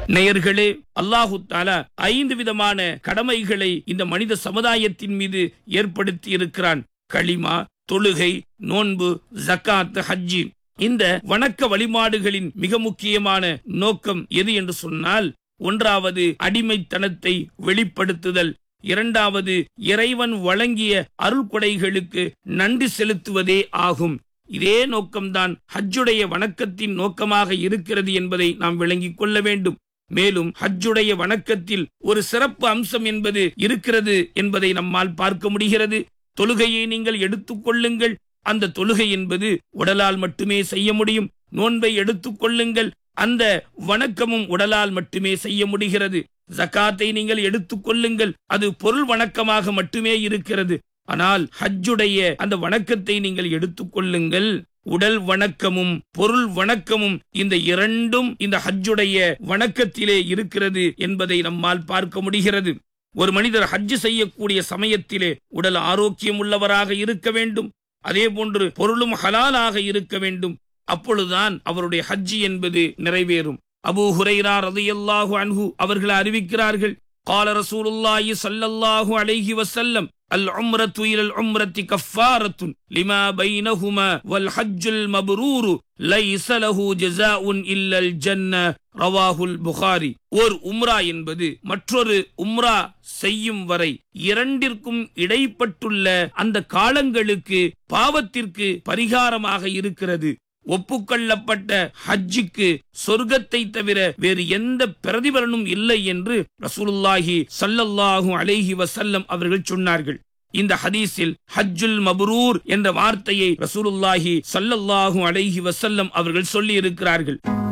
நேயர்களே அல்லாஹு தாலா ஐந்து விதமான கடமைகளை இந்த மனித சமுதாயத்தின் மீது ஏற்படுத்தி இருக்கிறான் களிமா தொழுகை நோன்பு ஜக்காத் ஹஜ்ஜி இந்த வணக்க வழிபாடுகளின் மிக முக்கியமான நோக்கம் எது என்று சொன்னால் ஒன்றாவது அடிமைத்தனத்தை வெளிப்படுத்துதல் இரண்டாவது இறைவன் வழங்கிய அருள்கொடைகளுக்கு நன்றி செலுத்துவதே ஆகும் இதே நோக்கம்தான் ஹஜ்ஜுடைய வணக்கத்தின் நோக்கமாக இருக்கிறது என்பதை நாம் விளங்கிக் கொள்ள வேண்டும் மேலும் ஹஜ்ஜுடைய வணக்கத்தில் ஒரு சிறப்பு அம்சம் என்பது இருக்கிறது என்பதை நம்மால் பார்க்க முடிகிறது தொழுகையை நீங்கள் எடுத்துக் கொள்ளுங்கள் அந்த தொழுகை என்பது உடலால் மட்டுமே செய்ய முடியும் நோன்பை எடுத்துக் கொள்ளுங்கள் அந்த வணக்கமும் உடலால் மட்டுமே செய்ய முடிகிறது ஜக்காத்தை நீங்கள் எடுத்துக் கொள்ளுங்கள் அது பொருள் வணக்கமாக மட்டுமே இருக்கிறது ஆனால் ஹஜ்ஜுடைய அந்த வணக்கத்தை நீங்கள் எடுத்துக் கொள்ளுங்கள் உடல் வணக்கமும் பொருள் வணக்கமும் இந்த இரண்டும் இந்த ஹஜ்ஜுடைய வணக்கத்திலே இருக்கிறது என்பதை நம்மால் பார்க்க முடிகிறது ஒரு மனிதர் ஹஜ்ஜு செய்யக்கூடிய சமயத்திலே உடல் ஆரோக்கியம் உள்ளவராக இருக்க வேண்டும் அதே போன்று பொருளும் ஹலாலாக இருக்க வேண்டும் அப்பொழுதுதான் அவருடைய ஹஜ்ஜி என்பது நிறைவேறும் அபூ ஹுரைரா ரலியல்லாஹு அன்ஹு அவர்கள் அறிவிக்கிறார்கள் قال رسول الله صلى الله عليه وسلم العمرة إلى العمرة كفارة لما بينهما والحج المبرور ليس له جزاء إلا الجنة رواه البخاري ஒரு உம்ரா என்பது மற்றொரு உம்ரா செய்யும் வரை இரண்டிற்கும் இடைப்பட்டுள்ள அந்த காலங்களுக்கு பாவத்திற்கு பரிகாரமாக இருக்கிறது ஒப்புக்கொள்ளப்பட்ட ஹஜ்ஜுக்கு சொர்க்கத்தை தவிர வேறு எந்த பிரதிபலனும் இல்லை என்று ரசூலுல்லாஹி சல்லல்லாஹு அலைஹி வசல்லம் அவர்கள் சொன்னார்கள் இந்த ஹதீஸில் ஹஜ்ஜுல் மபரூர் என்ற வார்த்தையை ரசூலுல்லாஹி சல்லல்லாஹு அலைஹி வசல்லம் அவர்கள் சொல்லி இருக்கிறார்கள்